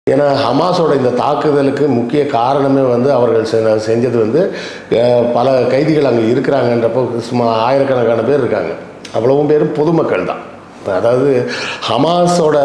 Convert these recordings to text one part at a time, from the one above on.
ஏன்னா ஹமாஸோட இந்த தாக்குதலுக்கு முக்கிய காரணமே வந்து அவர்கள் செ- செஞ்சது வந்து அஹ், பல கைதிகள் அங்கே இருக்கிறாங்கன்றப்போ சும்மா ஆயிரக்கணக்கான பேர் இருக்காங்க அவ்வளவும் பேரும் பொதுமக்கள் தான் அதாவது ஹமாஸோட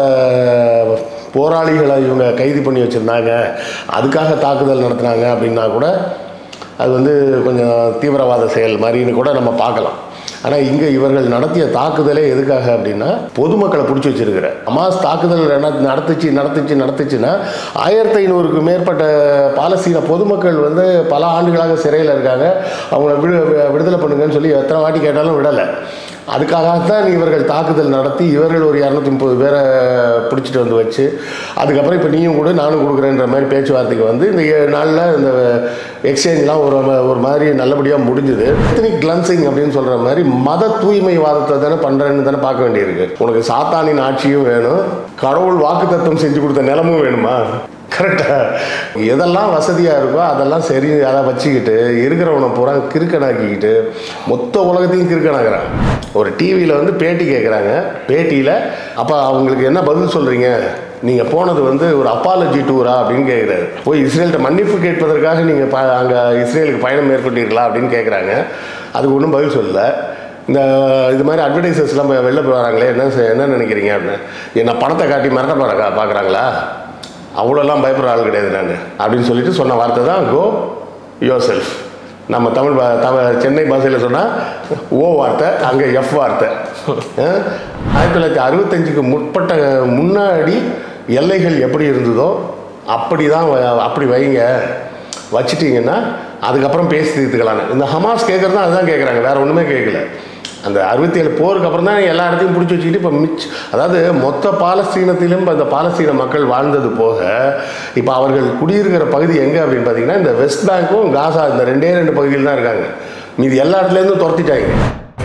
போராளிகளை இவங்க கைது பண்ணி வச்சுருந்தாங்க அதுக்காக தாக்குதல் நடத்துனாங்க அப்படின்னா கூட அது வந்து கொஞ்சம் தீவிரவாத செயல் மாதிரின்னு கூட நம்ம பார்க்கலாம் ஆனால் இங்கே இவர்கள் நடத்திய தாக்குதலே எதுக்காக அப்படின்னா பொதுமக்களை பிடிச்சி வச்சிருக்கிற ஹமாஸ் தாக்குதல் நட- நடத்துச்சு நடத்துச்சு நடத்துச்சுன்னா ஆயிரத்தி ஐநூறுக்கு மேற்பட்ட பாலஸ்தீன பொதுமக்கள் வந்து பல ஆண்டுகளாக சிறையில் இருக்காங்க அவங்கள விடு விடுதலை பண்ணுங்கன்னு சொல்லி எத்தனை வாட்டி கேட்டாலும் விடலை அதுக்காகத்தான் இவர்கள் தாக்குதல் நடத்தி இவர்கள் ஒரு இரநூத்தி முப்பது பேரை பிடிச்சிட்டு வந்து வச்சு அதுக்கப்புறம் இப்போ நீயும் கூட நானும் கொடுக்குறேன்ற மாதிரி பேச்சுவார்த்தைக்கு வந்து இந்த ஏழு நாளில் இந்த எக்ஸ்சேஞ்செலாம் ஒரு ம- ஒரு மாதிரி நல்லபடியாக முடிஞ்சுது எத்தனிக் கிளன்சிங் அப்படின்னு சொல்கிற மாதிரி மத தூய்மைவாதத்தை தானே பண்ணுறேன்னு தானே பார்க்க வேண்டியிருக்கு உனக்கு சாத்தானின் ஆட்சியும் வேணும் கடவுள் வாக்குத்தத்தம் செஞ்சு கொடுத்த நிலமும் வேணுமா கரெக்டா எதெல்லாம் வசதியாக இருக்கோ அதெல்லாம் சரி அதை வச்சுக்கிட்டு இருக்கிறவனை பூரா கிறுக்கனாக்கிக்கிட்டு மொத்த உலகத்தையும் கிறுக்கனாக்குறான் ஒரு டிவியில் வந்து பேட்டி கேட்குறாங்க பேட்டியில் அப்போ அவங்களுக்கு என்ன பதில் சொல்கிறீங்க நீங்கள் போனது வந்து ஒரு அப்பாலஜி டூரா அப்படின்னு கேட்குறாரு போய் இஸ்ரேல்கிட்ட மன்னிப்பு கேட்பதற்காக நீங்கள் ப அங்கே இஸ்ரேலுக்கு பயணம் மேற்கொண்டீர்களா அப்படின்னு கேட்குறாங்க அதுக்கு ஒன்றும் பதில் சொல்லலை இந்த இது மாதிரி அட்வர்டைசர்ஸ்லாம் வெளில போய் வராங்களே என்ன செ- என்ன நினைக்கிறீங்க அப்படின்னு என்ன பணத்தை காட்டி மிரட்ட பார்க்க பார்க்குறாங்களா அவ்வளோலாம் பயப்படுற ஆள் கிடையாது நான் அப்படின்னு சொல்லிட்டு சொன்ன வார்த்தை தான் கோ யோர் செல்ஃப் நம்ம தமிழ் பா- தமிழ் சென்னை பாஷையில் சொன்னால் ஓ வார்த்தை அங்கே எஃப் வார்த்தை அஹ், ஆயிரத்தி தொள்ளாயிரத்தி அறுபத்தஞ்சுக்கு முற்பட்ட முன்னாடி எல்லைகள் எப்படி இருந்ததோ அப்படி தான் வ- அப்படி வைங்க வச்சிட்டிங்கன்னா அதுக்கப்புறம் பேசி தீர்த்துக்கலாம் இந்த ஹமாஸ் கேட்குறது தான் அதுதான் கேட்குறாங்க வேற ஒன்றுமே கேட்கல அந்த அறுபத்தி ஏழு போருக்கு அப்புறம் தான் எல்லா இடத்தையும் பிடிச்சி வச்சுக்கிட்டு இப்போ மிச் அதாவது மொத்த பாலஸ்தீனத்திலும் அந்த பாலஸ்தீன மக்கள் வாழ்ந்தது போக இப்போ அவர்கள் குடியிருக்கிற பகுதி எங்கே அப்படின்னு பார்த்தீங்கன்னா இந்த வெஸ்ட் பேங்க்கும் காசா இந்த ரெண்டே ரெண்டு பகுதியில் தான் இருக்காங்க மீதி எல்லா இடத்துலேருந்தும் துரத்திட்டாங்க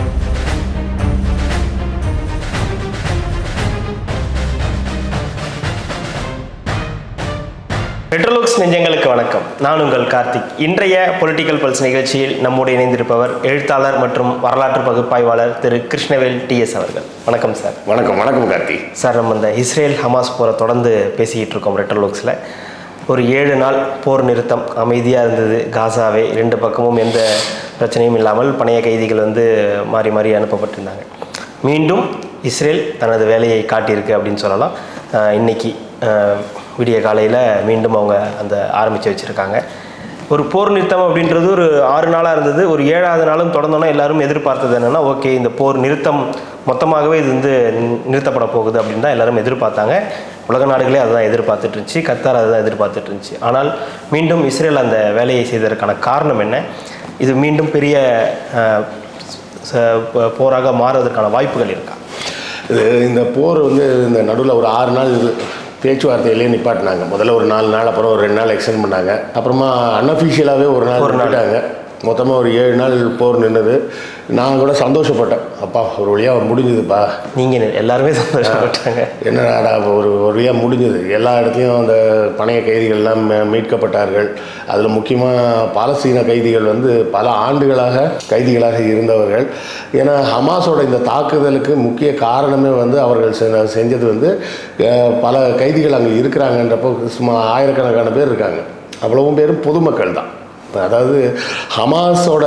பெட்ரோலுக்ஸ் நெஞ்சங்களுக்கு வணக்கம் நான் உங்கள் கார்த்திக் இன்றைய பொலிட்டிக்கல் பல்ஸ் நிகழ்ச்சியில் நம்முடைய இணைந்திருப்பவர் எழுத்தாளர் மற்றும் வரலாற்று பகுப்பாய்வாளர் திரு கிருஷ்ணவேல் டிஎஸ் அவர்கள் வணக்கம் சார் வணக்கம் வணக்கம் கார்த்தி சார் நம்ம இந்த இஸ்ரேல் ஹமாஸ் போரை தொடர்ந்து பேசிக்கிட்டு இருக்கோம் ரெட்டர்லுக்ஸில் ஒரு ஏழு நாள் போர் நிறுத்தம் அமைதியாக இருந்தது காசாவே ரெண்டு பக்கமும் எந்த பிரச்சனையும் இல்லாமல் பணைய கைதிகள் வந்து மாறி மாறி அனுப்பப்பட்டிருந்தாங்க மீண்டும் இஸ்ரேல் தனது வேலையை காட்டியிருக்கு அப்படின்னு சொல்லலாம் அஹ் இன்னைக்கு அஹ் விடிய காலையில் மீண்டும் அவங்க அந்த ஆரம்பித்து வச்சுருக்காங்க ஒரு போர் நிறுத்தம் அப்படின்றது ஒரு ஆறு நாளாக இருந்தது ஒரு ஏழாவது நாளும் தொடர்ந்தோன்னா எல்லாரும் எதிர்பார்த்தது என்னென்னா ஓகே இந்த போர் நிறுத்தம் மொத்தமாகவே இது வந்து நி- நிறுத்தப்பட போகுது அப்படின்னு தான் எல்லாரும் எதிர்பார்த்தாங்க உலக நாடுகளே அதுதான் எதிர்பார்த்துட்டு இருந்துச்சு கத்தார் அதுதான் எதிர்பார்த்துட்டு இருந்துச்சு ஆனால் மீண்டும் இஸ்ரேல் அந்த வேலையை செய்ததற்கான காரணம் என்ன இது மீண்டும் பெரிய அஹ், ச- ப- போராக மாறுவதற்கான வாய்ப்புகள் இருக்கா இது இந்த போர் வந்து இந்த நடுவில் ஒரு ஆறு நாள் இது பேச்சுவார்த்தையிலேயே நிப்பாட்டினாங்க முதல்ல ஒரு நாலு நாள் அப்புறம் ஒரு ரெண்டு நாள் எக்ஸ்டெண்ட் பண்ணாங்க அப்புறமா அன்அஃபிஷியலாகவே ஒரு நாள் ஒரு நாள். விட்டாங்க மொத்தமாக ஒரு ஏழு நாள் போர் நின்னது நான் கூட சந்தோஷப்பட்டேன் அப்பா ஒரு வழியாக முடிஞ்சுதுப்பா நீங்கள் எல்லாருமே சந்தோஷப்பட்டாங்க என்னடா ஒரு ஒரு வழியாக முடிஞ்சது எல்லா இடத்துலையும் அந்த பணைய கைதிகள்லாம் மீ- மீட்கப்பட்டார்கள் அதில் முக்கியமாக பாலஸ்தீன கைதிகள் வந்து பல ஆண்டுகளாக கைதிகளாக இருந்தவர்கள் ஏன்னா ஹமாஸோட இந்த தாக்குதலுக்கு முக்கிய காரணமே வந்து அவர்கள் செ- செஞ்சது வந்து அஹ், பல கைதிகள் அங்கே இருக்கிறாங்கன்றப்போ சும்மா ஆயிரக்கணக்கான பேர் இருக்காங்க அவ்வளவும் பேரும் பொதுமக்கள் தான் அதாவது ஹமாஸோட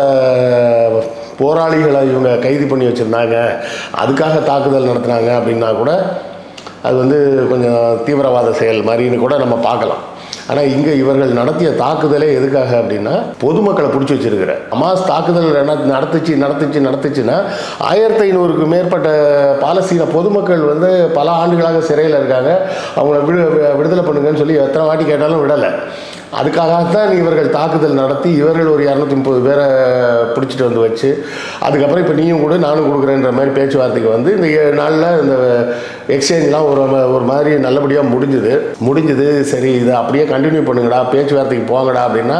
போராளிகளை இவங்க கைது பண்ணி வச்சுருந்தாங்க அதுக்காக தாக்குதல் நடத்துனாங்க அப்படின்னா கூட அது வந்து கொஞ்சம் தீவிரவாத செயல் மாதிரின்னு கூட நம்ம பார்க்கலாம் ஆனால் இங்கே இவர்கள் நடத்திய தாக்குதலே எதுக்காக அப்படின்னா பொதுமக்களை பிடிச்சி வச்சிருக்கிற ஹமாஸ் தாக்குதல் நட- நடத்துச்சு நடத்துச்சு நடத்துச்சுன்னா ஆயிரத்தி ஐநூறுக்கு மேற்பட்ட பாலஸ்தீன பொதுமக்கள் வந்து பல ஆண்டுகளாக சிறையில் இருக்காங்க அவங்கள விடு விடுதலை பண்ணுங்கன்னு சொல்லி எத்தனை வாட்டி கேட்டாலும் விடலை அதுக்காகத்தான் இவர்கள் தாக்குதல் நடத்தி இவர்கள் ஒரு இரநூத்தி முப்பது பேரை பிடிச்சிட்டு வந்து வச்சு அதுக்கப்புறம் இப்போ நீயும் கூட நானும் கொடுக்குறேன்ற மாதிரி பேச்சுவார்த்தைக்கு வந்து இந்த ஏழு நாளில் இந்த எக்ஸ்சேஞ்செலாம் ஒரு ம- ஒரு மாதிரி நல்லபடியாக முடிஞ்சுது முடிஞ்சுது சரி இதை அப்படியே கண்டினியூ பண்ணுங்கடா பேச்சுவார்த்தைக்கு போங்கடா அப்படின்னா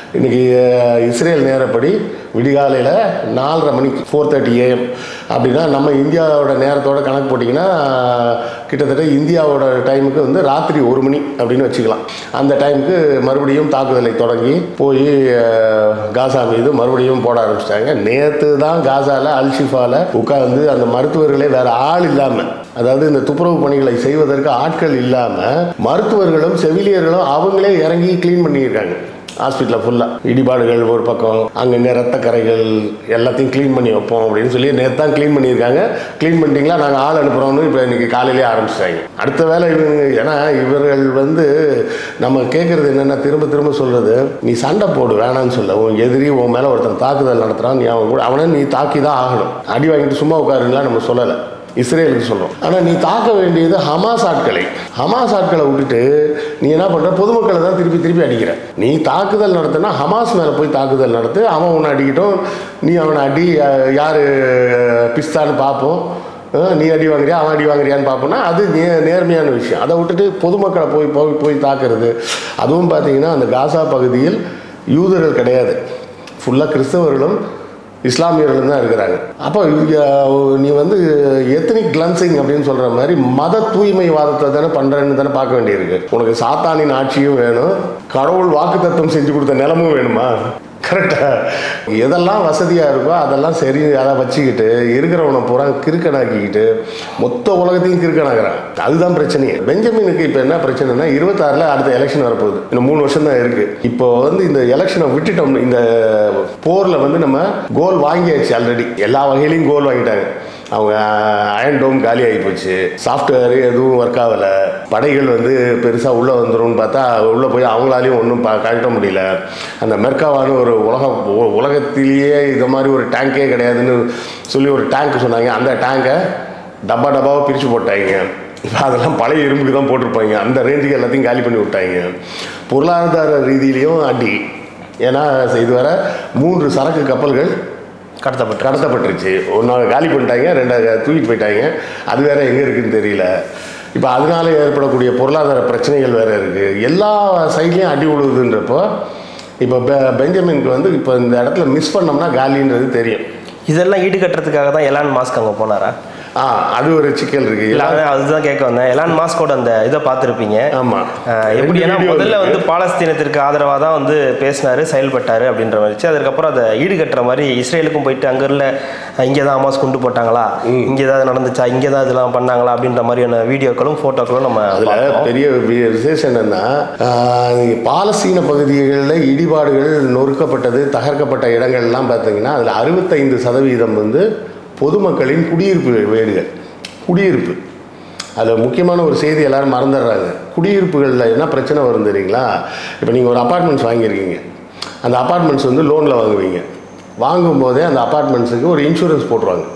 இன்றைக்கி இஸ்ரேல் நேரப்படி விடிகாலையில் நாலரை மணிக்கு ஃபோர் தேர்ட்டி ஏஎம் அப்படின்னா நம்ம இந்தியாவோட நேரத்தோட கணக்கு போட்டிங்கன்னா கிட்டத்தட்ட இந்தியாவோட டைமுக்கு வந்து ராத்திரி ஒரு மணி அப்படின்னு வச்சுக்கலாம் அந்த டைமுக்கு மறுபடியும் தாக்குதலை தொடங்கி போய் அஹ், காசா மீது மறுபடியும் போட ஆரம்பிச்சிட்டாங்க நேற்று தான் காசாவில் அல்ஷிஃபாவில் உட்கார்ந்து அந்த மருத்துவர்களே வேற ஆள் இல்லாமல் அதாவது இந்த துப்புரவு பணிகளை செய்வதற்கு ஆட்கள் இல்லாமல் மருத்துவர்களும் செவிலியர்களும் அவங்களே இறங்கி க்ளீன் பண்ணியிருக்காங்க ஹாஸ்பிட்டலில் ஃபுல்லாக இடிபாடுகள் ஒரு பக்கம் அங்கங்கே ரத்த கரைகள் எல்லாத்தையும் க்ளீன் பண்ணி வைப்போம் அப்படின்னு சொல்லி நேற்று தான் க்ளீன் பண்ணியிருக்காங்க க்ளீன் பண்ணிட்டீங்களா நாங்கள் ஆள் அனுப்புகிறோம்னு இப்போ இன்றைக்கி காலையிலேயே ஆரம்பிச்சிட்டாங்க அடுத்த வேலை இவங்க ஏன்னா இவர்கள் வந்து நம்ம கேட்குறது என்னென்னா திரும்ப திரும்ப சொல்கிறது நீ சண்டை போடு வேணான்னு சொல்ல உன் எதிரி உன் மேலே ஒருத்தன் தாக்குதல் நடத்துகிறான் நீ அவன் கூட அவனை நீ தாக்கி தான் ஆகணும் அடி வாங்கிட்டு சும்மா உட்காருங்களா நம்ம சொல்லலை இஸ்ரேலுக்கு சொல்கிறோம் ஆனால் நீ தாக்க வேண்டியது ஹமாஸ் ஆட்களை ஹமாஸ் ஆட்களை விட்டுட்டு நீ என்ன பண்ணுற பொதுமக்களை தான் திருப்பி திருப்பி அடிக்கிற நீ தாக்குதல் நடத்தினா ஹமாஸ் மேலே போய் தாக்குதல் நடத்து அவன் உன்னை அடிக்கட்டும் நீ அவனை அடி அஹ், யாரு பிஸ்தான்னு பார்ப்போம் அஹ், நீ அடி வாங்குறியா அவன் அடி வாங்குறியான்னு பார்ப்போம்னா அது நே நேர்மையான விஷயம் அதை விட்டுட்டு பொதுமக்களை போய் போய் போய் தாக்குறது அதுவும் பார்த்தீங்கன்னா அந்த காசா பகுதியில் யூதர்கள் கிடையாது ஃபுல்லாக கிறிஸ்தவர்களும் இஸ்லாமியர்கள் தான் இருக்கிறாங்க அப்போ இங்க நீ வந்து எத்தனிக் கிளன்சிங் அப்படின்னு சொல்கிற மாதிரி மத தூய்மைவாதத்தை தானே பண்ணுறேன்னு தானே பார்க்க வேண்டியிருக்கு உனக்கு சாத்தானின் ஆட்சியும் வேணும் கடவுள் வாக்கு தத்துவம் செஞ்சு கொடுத்த நிலமும் வேணுமா கரெக்டா எதெல்லாம் வசதியாக இருக்கோ அதெல்லாம் சரி அதை வச்சுக்கிட்டு இருக்கிறவனை பூரா கிறுக்கனாக்கிக்கிட்டு மொத்த உலகத்தையும் கிறுக்கனாகிறான் அதுதான் பிரச்சனையே பெஞ்சமினுக்கு இப்போ என்ன பிரச்சனைனா இருபத்தாறில் அடுத்த எலெக்ஷன் வரப்போகுது இன்னும் மூணு வருஷம் தான் இருக்குது இப்போ வந்து இந்த எலெக்ஷனை விட்டுட்டோம் இந்த போரில் வந்து நம்ம கோல் வாங்கியாச்சு ஆல்ரெடி எல்லா வகையிலையும் கோல் வாங்கிட்டாங்க அவங்க அயன் டோம் காலி ஆகி போச்சு சாஃப்ட்வேர் எதுவும் ஒர்க் ஆகலை படைகள் வந்து பெருசாக உள்ளே வந்துரும்னு பார்த்தா உள்ளே போய் அவங்களாலையும் ஒன்றும் ப கழட்ட முடியல அந்த மெர்காவான்னு ஒரு உலக உ- உலகத்திலேயே இது மாதிரி ஒரு டேங்கே கிடையாதுன்னு சொல்லி ஒரு டேங்க் சொன்னாங்க அந்த டேங்கை டப்பா டப்பாவை பிரித்து போட்டாங்க இப்போ அதெல்லாம் பழைய இரும்புக்கு தான் போட்டிருப்பாங்க அந்த ரேஞ்சுக்கு எல்லாத்தையும் காலி பண்ணி விட்டாங்க பொருளாதார ரீதியிலையும் அடி ஏன்னா இதுவரை மூன்று சரக்கு கப்பல்கள் கடத்தப்பட்டு கடத்தப்பட்டுருச்சு ஒரு நாள் காலி பண்ணிட்டாங்க ரெண்டாவது தூக்கிட்டு போயிட்டாங்க அது வேற எங்கே இருக்குன்னு தெரியல இப்போ அதனால ஏற்படக்கூடிய பொருளாதார பிரச்சனைகள் வேற இருக்குது எல்லா சைட்லேயும் அடி உழுவுதுன்றப்போ இப்போ பெ பெஞ்சமினுக்கு வந்து இப்போ இந்த இடத்துல மிஸ் பண்ணோம்னா காலின்றது தெரியும் இதெல்லாம் ஈடுகட்டுறதுக்காக தான் எலான் மாஸ்க் அங்கே போனாரா ஆ அது ஒரு சிக்கல் இருக்குது இல்லை அதான் அதுதான் கேட்க வந்தேன் எலான் மாஸ்கோட அந்த இதை பார்த்துருப்பீங்க ஆமாம் எப்படி ஏன்னா முதல்ல வந்து பாலஸ்தீனத்திற்கு ஆதரவாக தான் வந்து பேசினாரு செயல்பட்டாரு அப்படின்ற மாதிரி அதுக்கப்புறம் அதை ஈடுகட்டுற மாதிரி இஸ்ரேலுக்கும் போயிட்டு அங்கே இல்லை இங்கே தான் அமாஸ் கொண்டு போட்டாங்களா இங்கே ஏதாவது நடந்துச்சா இங்கே தான் இதெல்லாம் பண்ணாங்களா அப்படின்ற மாதிரியான வீடியோக்களும் ஃபோட்டோக்களும் நம்ம அதில் பார்த்தோம். பெரிய வி- விசேஷம் என்னன்னா ஆஹ், பாலஸ்தீன பகுதிகளில் இடிபாடுகள் நொறுக்கப்பட்டது தகர்க்கப்பட்ட இடங்கள்லாம் பார்த்தீங்கன்னா அதில் அறுபத்தைந்து சதவீதம் வந்து பொதுமக்களின் குடியிருப்பு வீடுகள் குடியிருப்பு அதில் முக்கியமான ஒரு செய்தி எல்லாரும் மறந்துடுறாங்க குடியிருப்புகளில் என்ன பிரச்சனை வரும் தெரியுங்களா இப்போ நீங்கள் ஒரு அப்பார்ட்மெண்ட்ஸ் வாங்கியிருக்கீங்க அந்த அப்பார்ட்மெண்ட்ஸ் வந்து லோனில் வாங்குவீங்க வாங்கும்போதே அந்த அப்பார்ட்மெண்ட்ஸுக்கு ஒரு இன்சூரன்ஸ் போட்டுருவாங்க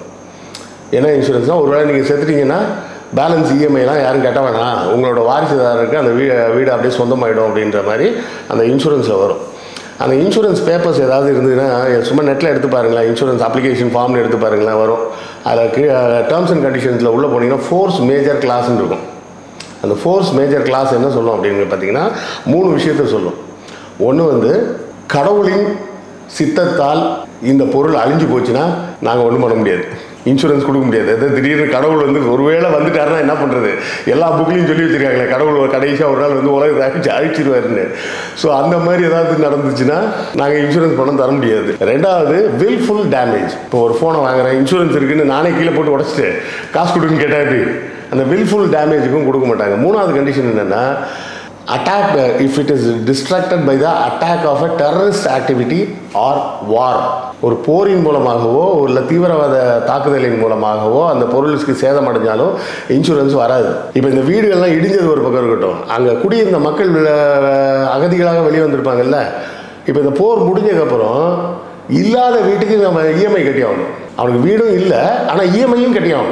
என்ன இன்சூரன்ஸ்னால் ஒருவேளை நீங்கள் செத்துட்டீங்கன்னா பேலன்ஸ் இஎம்ஐலாம் யாரும் கட்ட வேணாம் உங்களோட வாரிசுதாரருக்கு அந்த வீ வீடு அப்படியே சொந்தமாயிடும் அப்படின்ற மாதிரி அந்த இன்சூரன்ஸில் வரும் அந்த இன்சூரன்ஸ் பேப்பர்ஸ் ஏதாவது இருந்ததுன்னா சும்மா நெட்டில் எடுத்து பாருங்களேன் இன்சூரன்ஸ் அப்ளிகேஷன் ஃபார்ம்னு எடுத்து பாருங்களேன் வரும் அதில் டேர்ம்ஸ் அண்ட் கண்டிஷன்ஸில் உள்ளே போனீங்கன்னா ஃபோர்ஸ் மேஜர் கிளாஸ்ன்னு இருக்கும் அந்த ஃபோர்ஸ் மேஜர் கிளாஸ் என்ன சொல்லும் அப்படின்னு பார்த்தீங்கன்னா மூணு விஷயத்த சொல்லும் ஒன்று வந்து கடவுளின் சித்தத்தால் இந்த பொருள் அழிஞ்சு போச்சுன்னா நாங்கள் ஒன்றும் பண்ண முடியாது இன்சூரன்ஸ் கொடுக்க முடியாது அது திடீர்னு கடவுள் வந்து ஒருவேளை வந்துட்டாருன்னா என்ன பண்ணுறது எல்லா புக்லையும் சொல்லி வச்சிருக்காங்களே கடவுள் ஒரு கடைசியாக ஒரு நாள் வந்து உலகத்தை அழிச்சு அழிச்சிருவாருன்னு ஸோ அந்த மாதிரி ஏதாவது நடந்துச்சுன்னா நாங்கள் இன்சூரன்ஸ் பணம் தர முடியாது ரெண்டாவது வில்ஃபுல் டேமேஜ் இப்போ ஒரு ஃபோனை வாங்குறேன் இன்சூரன்ஸ் இருக்குன்னு நானே கீழே போட்டு உடச்சிட்டு காசு கொடுன்னு கேட்டாரு அந்த வில்ஃபுல் டேமேஜுக்கும் கொடுக்க மாட்டாங்க மூணாவது கண்டிஷன் என்னென்னா attack if it is distracted by the attack of a terrorist activity or war ஒரு போரின் மூலமாகவோ இல்லை தீவிரவாத தாக்குதலின் மூலமாகவோ அந்த பொருளுக்கு சேதம் அடைஞ்சாலும் இன்சூரன்ஸ் வராது இப்போ இந்த வீடுகள்லாம் இடிஞ்சது ஒரு பக்கம் இருக்கட்டும் அங்கே குடியிருந்த மக்கள் அஹ், அகதிகளாக வெளியே வந்திருப்பாங்கல்ல இப்போ இந்த போர் முடிஞ்சதுக்கப்புறம் இல்லாத வீட்டுக்கு நம்ம இஎம்ஐ கட்டி ஆகணும் அவனுக்கு வீடும் இல்லை ஆனால் இஎம்ஐயும் கட்டி ஆகணும்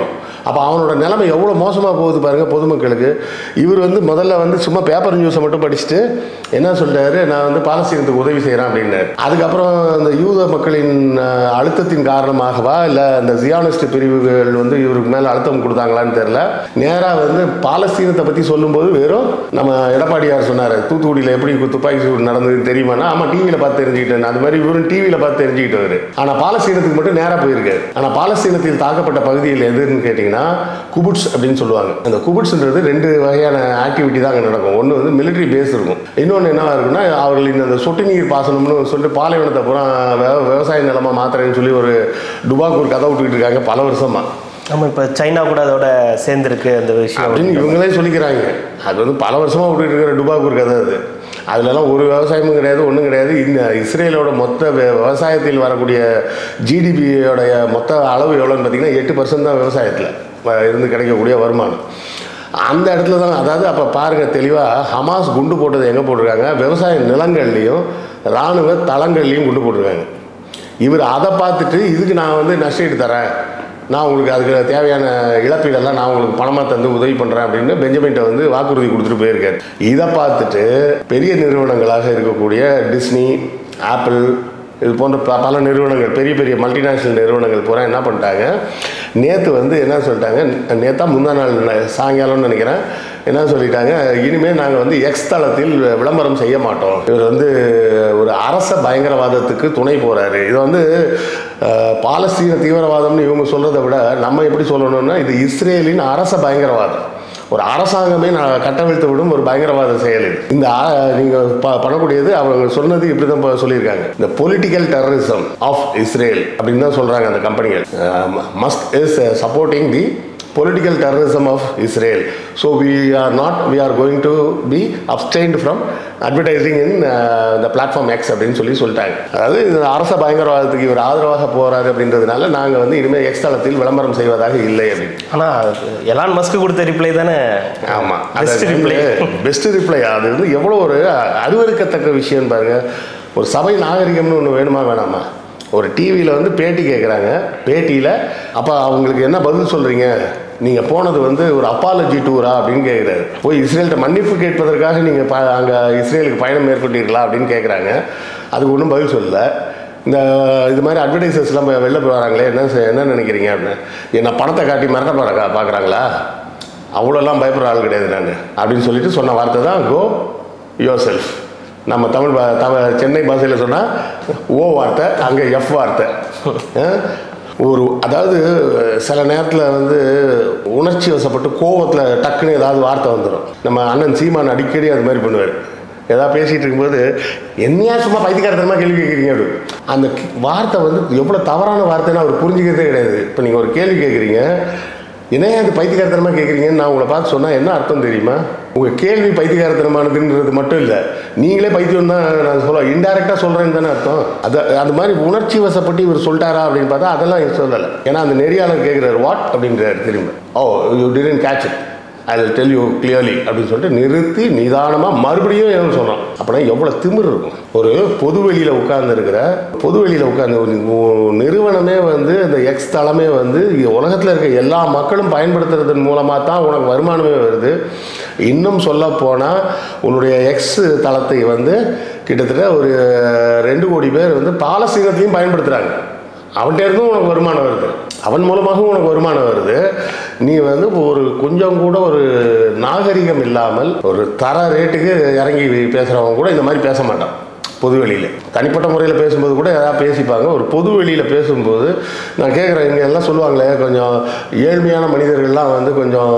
அப்போ அவனோட நிலைமை எவ்வளோ மோசமாக போகுது பாருங்கள் பொதுமக்களுக்கு இவர் வந்து முதல்ல வந்து சும்மா பேப்பர் நியூஸை மட்டும் படிச்சுட்டு என்ன சொல்றாரு நான் வந்து பாலஸ்தீனத்துக்கு உதவி செய்கிறேன் அப்படின்னாரு அதுக்கப்புறம் இந்த யூத மக்களின் அஹ், அழுத்தத்தின் காரணமாகவா இல்லை இந்த ஜியானிஸ்ட் பிரிவுகள் வந்து இவருக்கு மேலே அழுத்தம் கொடுத்தாங்களான்னு தெரில நேராக வந்து பாலஸ்தீனத்தை பற்றி சொல்லும்போது வெறும் நம்ம எடப்பாடியார் சொன்னார் தூத்துக்குடியில் எப்படி துப்பாக்கி சூடு நடந்ததுன்னு தெரியுமானா ஆமாம் டிவியில் பார்த்து தெரிஞ்சுக்கிட்டேன் அது மாதிரி இவரும் டிவியில் பார்த்து தெரிஞ்சுக்கிட்டவர் ஆனால் பாலஸ்தீனத்துக்கு மட்டும் நேராக போயிருக்காரு ஆனால் பாலஸ்தீனத்தில் தாக்கப்பட்ட பகுதியில் எதுன்னு கேட்டிங்கன்னா குபுட்ஸ் அப்படின்னு சொல்லுவாங்க அந்த குபுட்ஸ்ன்றது ரெண்டு வகையான ஆக்டிவிட்டி தான் அங்கே நடக்கும் ஒன்று வந்து military பேஸ் இருக்கும் இன்னொன்று என்னவா இருக்குன்னா அவர்களின் அந்த சொட்டு நீர் பாசனம்னு சொல்லிட்டு பாலைவனத்தை பூரா விவ- விவசாய நிலமா மாத்திரன்னு சொல்லி ஒரு டுபாக்கு ஒரு கதை விட்டுக்கிட்டு இருக்காங்க பல வருஷமா நம்ம இப்போ சைனா கூட அதோட சேர்ந்துருக்கு அந்த விஷயம் அப்படின்னு இவங்களே சொல்லிக்கிறாங்க அது வந்து பல வருஷமாக விட்டுட்டு இருக்கிற டுபாக்கூர் கதை அது அதுலலாம் ஒரு விவசாயமும் கிடையாது ஒன்றும் கிடையாது இந்த இஸ்ரேலோட மொத்த வி- விவசாயத்தில் வரக்கூடிய ஜிடிபியோடைய மொத்த அளவு எவ்வளோன்னு பார்த்தீங்கன்னா எட்டு பர்சன்ட் தான் விவசாயத்தில் வ- இருந்து கிடைக்கக்கூடிய வருமானம் அந்த இடத்துல தான் அதாவது அப்போ பாருங்கள் தெளிவாக ஹமாஸ் குண்டு போட்டது எங்கே போட்டிருக்காங்க விவசாய நிலங்கள்லையும் இராணுவ தளங்கள்லையும் குண்டு போட்டிருக்காங்க இவர் அதை பார்த்துட்டு இதுக்கு நான் வந்து நஷ்டஈடு தரேன் நான் உங்களுக்கு அதுக்கு தேவையான இழப்பீடெல்லாம் நான் உங்களுக்கு பணமாக தந்து உதவி பண்ணுறேன் அப்படின்னு பெஞ்சமின்ட்ட வந்து வாக்குறுதி கொடுத்துட்டு போயிருக்காரு இதை பார்த்துட்டு பெரிய நிறுவனங்களாக இருக்கக்கூடிய டிஸ்னி ஆப்பிள் இது போன்ற ப- பல நிறுவனங்கள் பெரிய பெரிய மல்டிநேஷ்னல் நிறுவனங்கள் பூரா என்ன பண்ணிட்டாங்க நேற்று வந்து என்ன சொல்லிட்டாங்க நேற்றா முந்தா நாள் ந- சாயங்காலம்னு நினைக்கிறேன் என்ன சொல்லிட்டாங்க இனிமேல் நாங்கள் வந்து எக்ஸ் தளத்தில் விளம்பரம் செய்ய மாட்டோம் இவர் வந்து ஒரு அரச பயங்கரவாதத்துக்கு துணை போகிறாரு இது வந்து அஹ், பாலஸ்தீன தீவிரவாதம்னு இவங்க சொல்கிறத விட நம்ம எப்படி சொல்லணும்னா இது இஸ்ரேலின் அரச பயங்கரவாதம் ஒரு அரசாங்கமே நான் கட்டவிழ்த்து விடும் ஒரு பயங்கரவாத செயல் இது இந்த ஆ- நீங்க ப- பண்ணக்கூடியது அவங்க சொன்னது இப்படி தான் சொல்லியிருக்காங்க இந்த பொலிட்டிக்கல் டெரரிசம் ஆஃப் இஸ்ரேல் அப்படின்னு தான் சொல்றாங்க அந்த கம்பெனிகள் must is supporting the political terrorism of Israel so we are not we are going to be abstained from advertising in the platform X அப்படின்னு சொல்லி சொல்லிட்டாங்க அதாவது இந்த அரச பயங்கரவாதத்துக்கு இவர் ஆதரவாக போறாரு அப்படின்றதுனால நாங்கள் வந்து இனிமேல் எக்ஸ் தளத்தில் விளம்பரம் செய்வதாக இல்லை அப்படின்னு ஆனால் எலான் மஸ்க்கு கொடுத்த ரிப்ளை தானே ஆமாம் Best reply. பெஸ்ட் ரிப்ளை அது வந்து எவ்வளோ ஒரு அருவருக்கத்தக்க விஷயம் பாருங்க ஒரு சபை நாகரிகம்னு ஒன்று வேணுமா வேணாமா ஒரு டிவியில் வந்து பேட்டி கேட்குறாங்க பேட்டியில் அப்போ அவங்களுக்கு என்ன பதில் சொல்கிறீங்க நீங்கள் போனது வந்து ஒரு அப்பாலஜி டூரா அப்படின்னு கேட்குறாரு போய் இஸ்ரேல்கிட்ட மன்னிப்பு கேட்பதற்காக நீங்கள் ப அங்கே இஸ்ரேலுக்கு பயணம் மேற்கொண்டீர்களா அப்படின்னு கேட்குறாங்க அதுக்கு ஒன்றும் பதில் சொல்லலை இந்த இது மாதிரி அட்வர்டைசர்ஸ்லாம் வெளில போய் வராங்களே என்ன செ- என்ன நினைக்கிறீங்க அப்படின்னு என்ன பணத்தை காட்டி மிரட்ட பாருங்க பார்க்குறாங்களா அவ்வளோலாம் பயப்படுற ஆள் கிடையாது நான் அப்படின்னு சொல்லிட்டு சொன்ன வார்த்தை தான் கோ யோர் செல்ஃப் நம்ம தமிழ் பா- தமிழ் சென்னை பாஷையில் சொன்னால் ஓ வார்த்தை அங்கே எஃப் வார்த்தை அஹ், ஒரு அதாவது சில நேரத்தில் வந்து உணர்ச்சி வசப்பட்டு கோவத்தில் டக்குன்னு ஏதாவது வார்த்தை வந்துடும் நம்ம அண்ணன் சீமான் அடிக்கடி அது மாதிரி பண்ணுவார் ஏதாவது பேசிகிட்டு இருக்கும்போது என்னையா சும்மா பைத்தியக்காரத்தனமாக கேள்வி கேட்குறீங்க அப்படி அந்த கி- வார்த்தை வந்து எவ்வளோ தவறான வார்த்தைன்னு அவர் புரிஞ்சுக்கிறதே கிடையாது இப்போ நீங்கள் ஒரு கேள்வி கேட்குறீங்க என்னையா அது பைத்தியக்காரத்தனமாக கேட்குறீங்கன்னு நான் உங்களை பார்த்து சொன்னால் என்ன அர்த்தம் தெரியுமா உங்கள் கேள்வி பைத்தியக்காரத்தனமானதுன்றது மட்டும் இல்லை நீங்களே பைத்தியம் தான் நான் சொல்ல இன்டெரக்டாக சொல்கிறேன்னு தானே அர்த்தம் அது அந்த மாதிரி உணர்ச்சி வசப்பட்டு இவர் சொல்லிட்டாரா அப்படின்னு பார்த்தா அதெல்லாம் இவர் சொல்லலை ஏன்னா அந்த நெறியாளர் கேட்குறாரு வாட் அப்படின்றாரு திரும்ப oh you didn't catch it I will tell you clearly அப்படின்னு சொல்லிட்டு நிறுத்தி நிதானமாக மறுபடியும் ஏன்னு சொல்கிறான் அப்படின்னா எவ்வளோ திமிர் இருக்கும் ஒரு பொதுவெளியில் உட்கார்ந்து இருக்கிற பொதுவெளியில் உட்கார்ந்து ஒரு ஒரு நிறுவனமே வந்து இந்த எக்ஸ் தளமே வந்து உலகத்தில் இருக்க எல்லா மக்களும் பயன்படுத்துறதன் மூலமாக தான் உனக்கு வருமானமே வருது இன்னும் சொல்ல போனால் உன்னுடைய எக்ஸ் தளத்தை வந்து கிட்டத்தட்ட ஒரு ரெண்டு கோடி பேர் வந்து பாலஸ்தீனத்தையும் பயன்படுத்துகிறாங்க அவன்கிட்ட இருந்தும் உனக்கு வருமானம் வருது அவன் மூலமாகவும் உனக்கு வருமானம் வருது நீ வந்து ஒரு கொஞ்சம் கூட ஒரு நாகரிகம் இல்லாமல் ஒரு தர ரேட்டுக்கு இறங்கி பேசுகிறவங்க கூட இந்த மாதிரி பேச மாட்டான் பொதுவெளியில் தனிப்பட்ட முறையில் பேசும்போது கூட ஏதாவது பேசிப்பாங்க ஒரு பொது வெளியில் பேசும்போது நான் கேட்குறேன் இங்கே எல்லாம் சொல்லுவாங்களே கொஞ்சம் ஏழ்மையான மனிதர்கள்லாம் வந்து கொஞ்சம்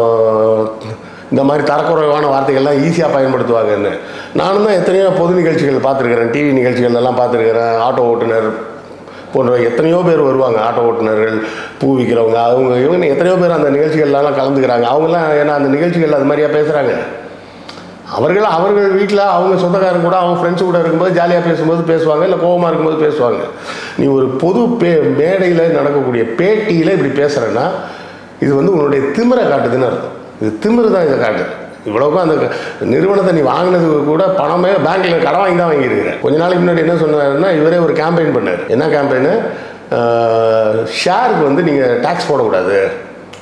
இந்த மாதிரி தரக்குறைவான வார்த்தைகள்லாம் ஈஸியாக பயன்படுத்துவாங்கன்னு நானும் தான் எத்தனையோ பொது நிகழ்ச்சிகள் பார்த்துருக்கிறேன் டிவி நிகழ்ச்சிகள் எல்லாம் பார்த்துருக்கிறேன் ஆட்டோ ஓட்டுநர் போன்ற எத்தனையோ பேர் வருவாங்க ஆட்டோ ஓட்டுநர்கள் பூ விற்கிறவங்க அவங்க இவங்க எத்தனையோ பேர் அந்த நிகழ்ச்சிகள்லாம் கலந்துக்கிறாங்க அவங்களாம் ஏன்னா அந்த நிகழ்ச்சிகள் அது மாதிரியா பேசுகிறாங்க அவர்கள் அவர்கள் வீட்டில் அவங்க சொந்தக்காரங்க கூட அவங்க ஃப்ரெண்ட்ஸ் கூட இருக்கும்போது ஜாலியாக பேசும்போது பேசுவாங்க இல்லை கோபமாக இருக்கும்போது பேசுவாங்க நீ ஒரு பொது பே மேடையில் நடக்கக்கூடிய பேட்டியில் இப்படி பேசுகிறேன்னா இது வந்து உன்னுடைய திமிரை காட்டுதுன்னு அர்த்தம் இது திமிரு தான் இதை காட்டுது இவ்வளவுக்கும் அந்த க- நிறுவனத்தை நீ வாங்கினதுக்கு கூட பணமே பேங்க்கில் கடன் வாங்கி தான் வாங்கியிருக்கிறேன் கொஞ்ச நாளைக்கு முன்னாடி என்ன சொன்னாருன்னா இவரே ஒரு கேம்பெயின் பண்ணார் என்ன கேம்பெயின் ஷேருக்கு வந்து நீங்கள் டேக்ஸ் போடக்கூடாது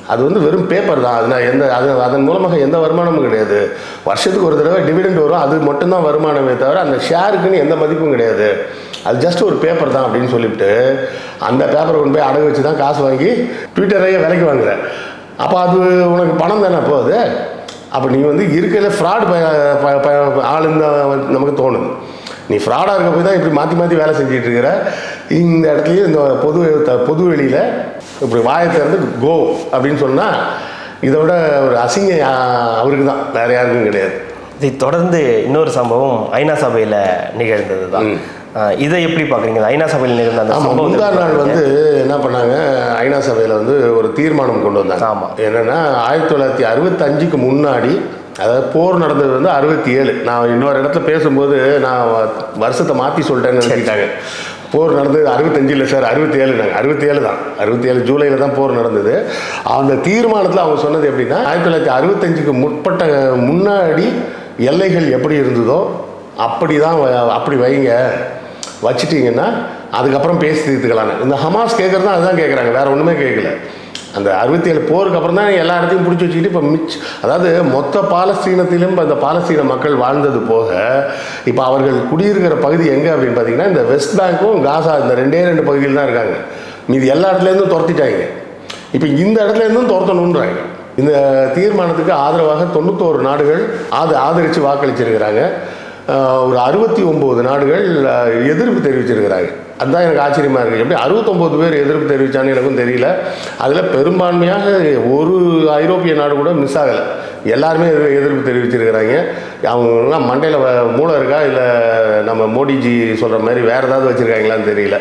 அது வந்து வெறும் பேப்பர் தான் அது எந்த அது அதன் மூலமாக எந்த வருமானமும் கிடையாது வருஷத்துக்கு ஒரு தடவை டிவிடெண்ட் வரும் அது மட்டும்தான் வருமானமே தவிர அந்த ஷேருக்குன்னு எந்த மதிப்பும் கிடையாது அது ஜஸ்ட் ஒரு பேப்பர் தான் அப்படின்னு சொல்லிவிட்டு அந்த பேப்பரை கொண்டு போய் அடகு வச்சு தான் காசு வாங்கி ட்விட்டரையே விலைக்கு வாங்குற அப்போ அது உனக்கு பணம் தானே அப்போ அது அப்போ நீ வந்து இருக்கிற ஃப்ராட் ஆளுன்னு தான் நமக்கு தோணுது நீ ஃப்ராடாக இருக்க போய் தான் இப்படி மாற்றி மாற்றி வேலை செஞ்சுட்டு இருக்கிற இந்த இடத்துலையும் இந்த பொது த- பொது வெளியில் இப்படி வாயை திறந்து கோ அப்படின்னு சொன்னால் இதை விட ஒரு அசிங்கம் யா- அவருக்கு தான் வேறு யாருக்கும் கிடையாது இதை தொடர்ந்து இன்னொரு சம்பவம் ஐநா சபையில் நிகழ்ந்தது தான் இதை எப்படி பார்க்குறீங்க ஐநா சபையில் நிகழ்ந்த அந்த ஆமாம் சம்பவத்தை முந்தா எப்படி நாள் பார்க்கறீங்க? வந்து என்ன பண்ணாங்க ஐநா சபையில் வந்து ஒரு தீர்மானம் கொண்டு வந்தாங்க ஆமா. என்னன்னா ஆயிரத்தி தொள்ளாயிரத்தி அறுபத்தஞ்சுக்கு முன்னாடி அதாவது போர் நடந்தது வந்து அறுபத்தி ஏழு நான் இன்னொரு இடத்துல பேசும்போது நான் வ- வருஷத்தை மாற்றி சொல்லிட்டேன்னு நினச்சிக்கிட்டாங்க போர் நடந்தது அறுபத்தஞ்சு இல்லை சார் அறுபத்தி ஏழு நாங்கள் அறுபத்தி ஏழு தான் அறுபத்தி ஏழு ஜூலையில் தான் போர் நடந்தது அந்த தீர்மானத்தில் அவங்க சொன்னது எப்படின்னா ஆயிரத்தி தொள்ளாயிரத்தி அறுபத்தஞ்சுக்கு முற்பட்ட முன்னாடி எல்லைகள் எப்படி இருந்ததோ அப்படி தான் வ- அப்படி வைங்க வச்சிட்டிங்கன்னா அதுக்கப்புறம் பேசி தீர்த்துக்கலான்னு இந்த ஹமாஸ் கேட்குறது அதுதான் கேட்குறாங்க வேற ஒன்றுமே கேட்கல அந்த அறுபத்தி ஏழு போருக்கு அப்புறம் தான் எல்லா இடத்தையும் பிடிச்சி வச்சுக்கிட்டு இப்போ மிச் அதாவது மொத்த பாலஸ்தீனத்திலும் இப்போ இந்த பாலஸ்தீன மக்கள் வாழ்ந்தது போக இப்போ அவர்கள் குடியிருக்கிற பகுதி எங்கே அப்படின்னு பார்த்தீங்கன்னா இந்த வெஸ்ட் பேங்க்கும் காசா இந்த ரெண்டே ரெண்டு பகுதியில் தான் இருக்காங்க மீதி எல்லா இடத்துலேருந்தும் துரத்திட்டாங்க இப்போ இந்த இடத்துல இருந்தும் துரத்தணுன்றாங்க இந்த தீர்மானத்துக்கு ஆதரவாக தொண்ணூத்தோரு நாடுகள் ஆது ஆதரித்து வாக்களிச்சிருக்கிறாங்க ஆஹ் ஒரு அறுபத்தி ஒம்பது நாடுகள் ஆஹ், எதிர்ப்பு தெரிவிச்சிருக்கிறாங்க அதுதான் எனக்கு ஆச்சரியமாக இருக்குது எப்படி அறுபத்தொம்போது பேர் எதிர்ப்பு தெரிவித்தான்னு எனக்கும் தெரியல அதில் பெரும்பான்மையாக ஒரு ஐரோப்பிய நாடு கூட மிஸ் ஆகலை எல்லாருமே எதிர்- எதிர்ப்பு தெரிவிச்சிருக்கிறாங்க அவங்களாம் மண்டையில் மூளை இருக்கா இல்லை நம்ம மோடிஜி சொல்கிற மாதிரி வேறு ஏதாவது வச்சுருக்காங்களான்னு தெரியல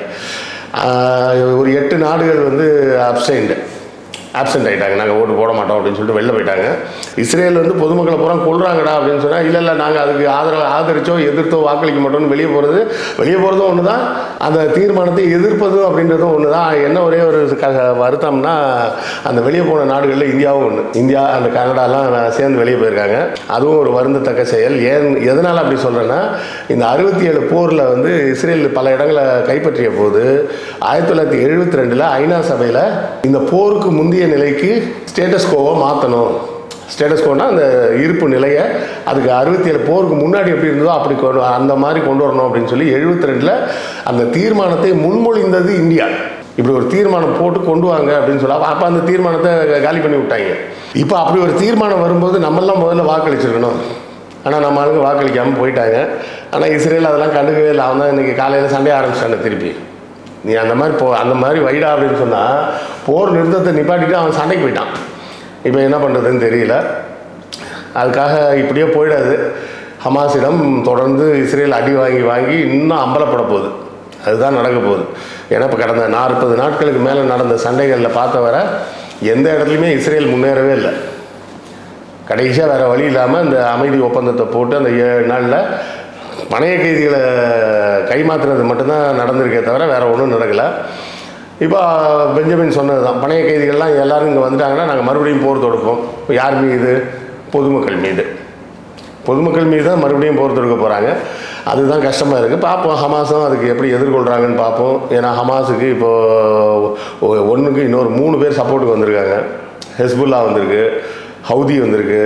ஆஹ், ஒரு எட்டு நாடுகள் வந்து அப்சைண்டு ஆப்சென்ட் ஆகிட்டாங்க நாங்கள் ஓட்டு போட மாட்டோம் அப்படின்னு சொல்லிட்டு வெளில போயிட்டாங்க இஸ்ரேல் வந்து பொதுமக்களை பூரா கொள்றாங்கடா அப்படின்னு சொன்னால் இல்லை இல்லை நாங்கள் அதுக்கு ஆதரவு ஆதரிச்சோ எதிர்த்தோ வாக்களிக்க மாட்டோம்னு வெளியே போகிறது வெளியே போகிறதும் ஒன்று தான் அந்த தீர்மானத்தை எதிர்ப்பதும் அப்படின்றதும் ஒன்று தான் என்ன ஒரே ஒரு க வருத்தம்னா அந்த வெளியே போன நாடுகளில் இந்தியாவும் ஒன்று இந்தியா அந்த கனடாலாம் சேர்ந்து வெளியே போயிருக்காங்க அதுவும் ஒரு வருந்தத்தக்க செயல் ஏன் எதனால் அப்படி சொல்கிறேன்னா இந்த அறுபத்தி ஏழு போரில் வந்து இஸ்ரேல் பல இடங்களை கைப்பற்றிய போது ஆயிரத்தி தொள்ளாயிரத்தி எழுபத்தி ரெண்டில் ஐநா சபையில் இந்த போருக்கு முந்தைய நிலைக்கு ஸ்டேட்டஸ் கோவை மாற்றணும் ஸ்டேட்டஸ் கோனா அந்த இருப்பு நிலையை அதுக்கு அறுபத்தி ஏழு போருக்கு முன்னாடி எப்படி இருந்ததோ அப்படி கொண்டு அந்த மாதிரி கொண்டு வரணும் அப்படின்னு சொல்லி எழுபத்தி ரெண்டில் அந்த தீர்மானத்தை முன்மொழிந்தது இந்தியா இப்படி ஒரு தீர்மானம் போட்டு கொண்டு வாங்க அப்படின்னு சொல்லி அப்போ அந்த தீர்மானத்தை காலி பண்ணி விட்டாங்க இப்போ அப்படி ஒரு தீர்மானம் வரும்போது நம்மெல்லாம் முதல்ல வாக்களிச்சிருக்கணும் ஆனால் நம்ம ஆளுங்க வாக்களிக்காமல் போயிட்டாங்க ஆனால் இஸ்ரேல் அதெல்லாம் கண்டுக்கவே இல்லை அவன் தான் இன்றைக்கி காலையில் சண்டே ஆரம்பிச்சிட்டாங்க திருப்பி நீ அந்த மாதிரி போ அந்த மாதிரி வைடா அப்படின்னு சொன்னால் போர் நிறுத்தத்தை நிப்பாட்டிட்டு அவன் சண்டைக்கு போயிட்டான் இப்போ என்ன பண்ணுறதுன்னு தெரியல அதுக்காக இப்படியே போயிடாது ஹமாஸிடம் தொடர்ந்து இஸ்ரேல் அடி வாங்கி வாங்கி இன்னும் அம்பலப்பட போகுது அதுதான் நடக்க போகுது ஏன்னா இப்போ கடந்த நாற்பது நாட்களுக்கு மேலே நடந்த சண்டைகளில் பார்த்த வர எந்த இடத்துலையுமே இஸ்ரேல் முன்னேறவே இல்லை கடைசியாக வேறு வழி இல்லாமல் இந்த அமைதி ஒப்பந்தத்தை போட்டு அந்த ஏழு நாளில் பணைய கைதிகளை கைமாத்துறது மட்டும்தான் நடந்திருக்கே தவிர வேறு ஒன்றும் நடக்கலை இப்போ பெஞ்சமின் சொன்னது தான் பணைய கைதிகள்லாம் எல்லாரும் இங்கே வந்துட்டாங்கன்னா நாங்கள் மறுபடியும் போர் தொடுப்போம் இப்போ யார் மீது பொதுமக்கள் மீது பொதுமக்கள் மீது தான் மறுபடியும் போர் தொடுக்க போகிறாங்க அதுதான் கஷ்டமாக இருக்குது பார்ப்போம் ஹமாஸும் அதுக்கு எப்படி எதிர்கொள்கிறாங்கன்னு பார்ப்போம் ஏன்னா ஹமாஸுக்கு இப்போது ஒன்றுக்கு இன்னொரு மூணு பேர் சப்போர்ட்டுக்கு வந்திருக்காங்க ஹெஸ்புல்லா வந்திருக்கு ஹவுதி வந்திருக்கு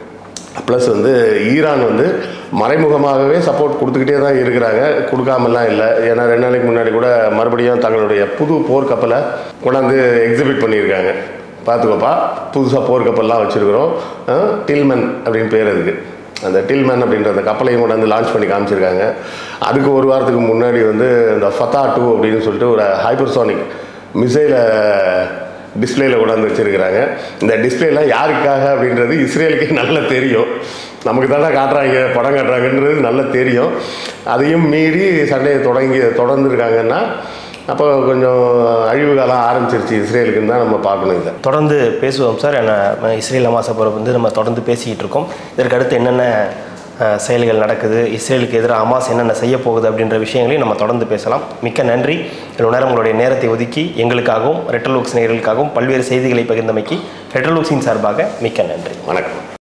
ப்ளஸ் வந்து ஈரான் வந்து மறைமுகமாகவே சப்போர்ட் கொடுத்துக்கிட்டே தான் இருக்கிறாங்க கொடுக்காமலாம் இல்லை ஏன்னா ரெண்டு நாளைக்கு முன்னாடி கூட மறுபடியும் தங்களுடைய புது போர்க்கப்பலை கொண்டாந்து எக்ஸிபிட் பண்ணியிருக்காங்க பார்த்துக்கோப்பா புதுசாக போர்க்கப்பல்லாம் வச்சுருக்குறோம் டில்மன் அப்படின்னு பேர் அதுக்கு அந்த டில்மன் அப்படின்ற அந்த கப்பலையும் கொண்டாந்து லான்ச் பண்ணி காமிச்சிருக்காங்க அதுக்கு ஒரு வாரத்துக்கு முன்னாடி வந்து இந்த ஃபத்தா டூ அப்படின்னு சொல்லிட்டு ஒரு ஹைப்பர்சோனிக் மிசைலை டிஸ்பிளேல கொண்டாந்து வச்சிருக்கிறாங்க இந்த டிஸ்பிளேலாம் யாருக்காக அப்படின்றது இஸ்ரேலுக்கே நல்லா தெரியும் நமக்கு தானே காட்டுறாங்க படம் காட்டுறாங்கன்றது நல்லா தெரியும் அதையும் மீறி சண்டையை தொடங்கி தொடர்ந்துருக்காங்கன்னா அப்போ கொஞ்சம் அழிவு காலம் ஆரம்பிச்சிருச்சு இஸ்ரேலுக்குன்னு தான் நம்ம பார்க்கணும் இதை தொடர்ந்து பேசுவோம் சார் என்ன இஸ்ரேல் ஹமாஸ் போகிற வந்து நம்ம தொடர்ந்து பேசிக்கிட்டு இருக்கோம் இதற்கு அடுத்து என்னென்ன அஹ், செயல்கள் நடக்குது இஸ்ரேலுக்கு எதிராக ஹமாஸ் என்னென்ன செய்ய போகுது அப்படின்ற விஷயங்களையும் நம்ம தொடர்ந்து பேசலாம் மிக்க நன்றி இவ்வளோ நேரம் உங்களுடைய நேரத்தை ஒதுக்கி எங்களுக்காகவும் ரெட்டலூக்ஸ் நேயர்களுக்காகவும் பல்வேறு செய்திகளை பகிர்ந்தமைக்கு ரெட்டலூக்ஸின் சார்பாக மிக்க நன்றி வணக்கம்